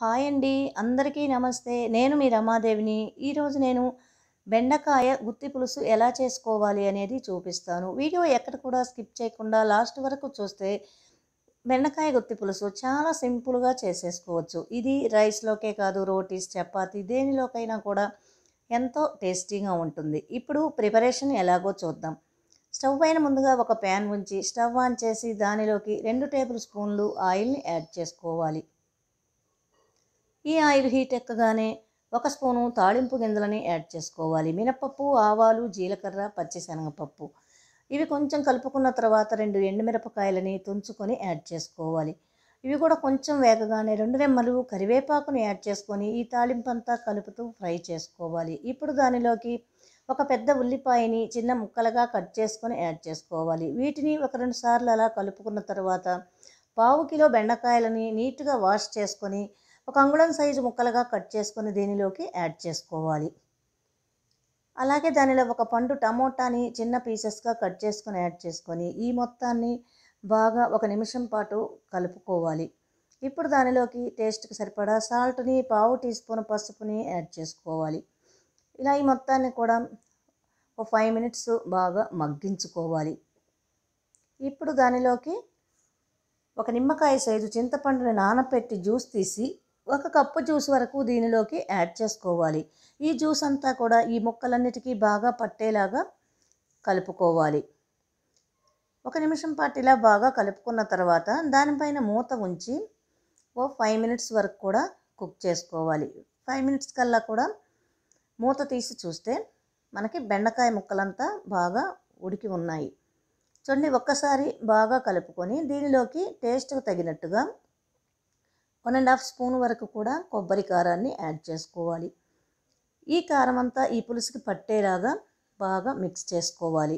hi అండి అందరికీ నమస్తే నేను మీ రమాదేవిని ఈరోజు నేను బెండకాయ గుత్తి పులుసు ఎలా చేసుకోవాలి అనేది చూపిస్తాను వీడియో ఎక్కడ కూడా స్కిప్ చేయకుండా లాస్ట్ వరకు చూస్తే బెండకాయ గుత్తి పులుసు చాలా సింపుల్గా చేసేసుకోవచ్చు ఇది రైస్లోకే కాదు రోటీస్ చపాతీ దేనిలోకైనా కూడా ఎంతో టేస్టీగా ఉంటుంది ఇప్పుడు ప్రిపరేషన్ ఎలాగో చూద్దాం స్టవ్ పైన ముందుగా ఒక ప్యాన్ ఉంచి స్టవ్ ఆన్ చేసి దానిలోకి రెండు టేబుల్ స్పూన్లు ఆయిల్ని యాడ్ చేసుకోవాలి ఈ ఆయిల్ హీట్ ఎక్కగానే ఒక స్పూను తాళింపు గింజలని యాడ్ చేసుకోవాలి మినపప్పు ఆవాలు జీలకర్ర పచ్చిశనగపప్పు ఇవి కొంచెం కలుపుకున్న తర్వాత రెండు ఎండుమిరపకాయలని తుంచుకొని యాడ్ చేసుకోవాలి ఇవి కూడా కొంచెం వేగగానే రెండు రెమ్మలు కరివేపాకుని యాడ్ చేసుకొని ఈ తాళింపు అంతా కలుపుతూ ఫ్రై చేసుకోవాలి ఇప్పుడు దానిలోకి ఒక పెద్ద ఉల్లిపాయని చిన్న ముక్కలుగా కట్ చేసుకొని యాడ్ చేసుకోవాలి వీటిని ఒక రెండు సార్లు అలా కలుపుకున్న తర్వాత పావు కిలో బెండకాయలని నీట్గా వాష్ చేసుకొని ఒక అంగుళం సైజు ముక్కలుగా కట్ చేసుకొని దీనిలోకి యాడ్ చేసుకోవాలి అలాగే దానిలో ఒక పండు టమోటాని చిన్న పీసెస్గా కట్ చేసుకొని యాడ్ చేసుకొని ఈ మొత్తాన్ని బాగా ఒక నిమిషం పాటు కలుపుకోవాలి ఇప్పుడు దానిలోకి టేస్ట్కి సరిపడా సాల్ట్ని పావు టీ స్పూన్ పసుపుని యాడ్ చేసుకోవాలి ఇలా ఈ మొత్తాన్ని కూడా ఒక ఫైవ్ మినిట్స్ బాగా మగ్గించుకోవాలి ఇప్పుడు దానిలోకి ఒక నిమ్మకాయ సైజు చింతపండుని నానపెట్టి జ్యూస్ తీసి ఒక కప్పు జ్యూస్ వరకు దీనిలోకి యాడ్ చేసుకోవాలి ఈ జ్యూస్ అంతా కూడా ఈ ముక్కలన్నిటికీ బాగా పట్టేలాగా కలుపుకోవాలి ఒక నిమిషం పాటు ఇలా బాగా కలుపుకున్న తర్వాత దానిపైన మూత ఉంచి ఓ ఫైవ్ మినిట్స్ వరకు కూడా కుక్ చేసుకోవాలి ఫైవ్ మినిట్స్ కల్లా కూడా మూత తీసి చూస్తే మనకి బెండకాయ ముక్కలంతా బాగా ఉడికి ఉన్నాయి చూడండి ఒక్కసారి బాగా కలుపుకొని దీనిలోకి టేస్ట్కి తగినట్టుగా వన్ అండ్ హాఫ్ స్పూన్ వరకు కూడా కొబ్బరి కారాన్ని యాడ్ చేసుకోవాలి ఈ కారం అంతా ఈ పులుసుకి పట్టేలాగా బాగా మిక్స్ చేసుకోవాలి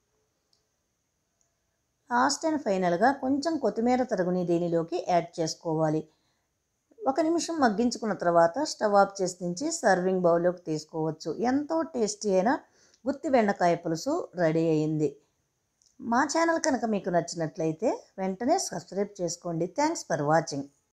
లాస్ట్ అండ్ ఫైనల్గా కొంచెం కొత్తిమీర తరుగుని దీనిలోకి యాడ్ చేసుకోవాలి ఒక నిమిషం మగ్గించుకున్న తర్వాత స్టవ్ ఆఫ్ చేసి దించి సర్వింగ్ బౌల్లోకి తీసుకోవచ్చు ఎంతో టేస్టీ అయిన గుత్తి బెండకాయ పులుసు రెడీ అయింది మా ఛానల్ కనుక మీకు నచ్చినట్లయితే వెంటనే సబ్స్క్రైబ్ చేసుకోండి థ్యాంక్స్ ఫర్ వాచింగ్